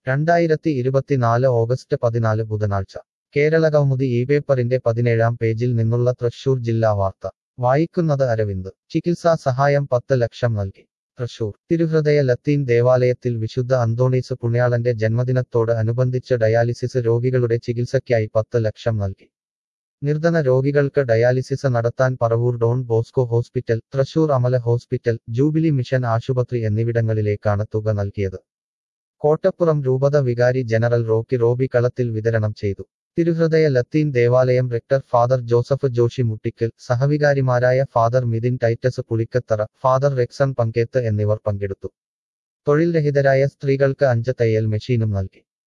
രണ്ടായിരത്തി ഇരുപത്തിനാല് ഓഗസ്റ്റ് പതിനാല് ബുധനാഴ്ച കേരളകൗമുദി ഈ പേപ്പറിന്റെ പതിനേഴാം പേജിൽ നിന്നുള്ള തൃശൂർ ജില്ലാ വാർത്ത വായിക്കുന്നത് അരവിന്ദ് ചികിത്സാ സഹായം പത്ത് ലക്ഷം നൽകി തൃശൂർ തിരുഹൃദയ ലത്തീൻ ദേവാലയത്തിൽ വിശുദ്ധ അന്തോണീസ് പുണ്യാളന്റെ ജന്മദിനത്തോട് അനുബന്ധിച്ച് ഡയാലിസിസ് രോഗികളുടെ ചികിത്സയ്ക്കായി പത്ത് ലക്ഷം നൽകി നിർധന രോഗികൾക്ക് ഡയാലിസിസ് നടത്താൻ Paravur Don Bosco hospital Thrissur Amala hospital jubilee mission ആശുപത്രി എന്നിവിടങ്ങളിലേക്കാണ് തുക നൽകിയത് കോട്ടപ്പുറം രൂപത വികാരി ജനറൽ റോക്കി റോബി കളത്തിൽ വിതരണം ചെയ്തു തിരുഹൃദയ ലത്തീൻ ദേവാലയം റെക്ടർ ഫാദർ ജോസഫ് ജോഷി മുട്ടിക്കൽ സഹവികാരിമാരായ ഫാദർ മിതിൻ ടൈറ്റസ് പുളിക്കത്തറ ഫാദർ റെക്സൺ പങ്കേത്ത് എന്നിവർ പങ്കെടുത്തു തൊഴിൽ രഹിതരായ സ്ത്രീകൾക്ക് അഞ്ച് തയ്യൽ മെഷീനും നൽകി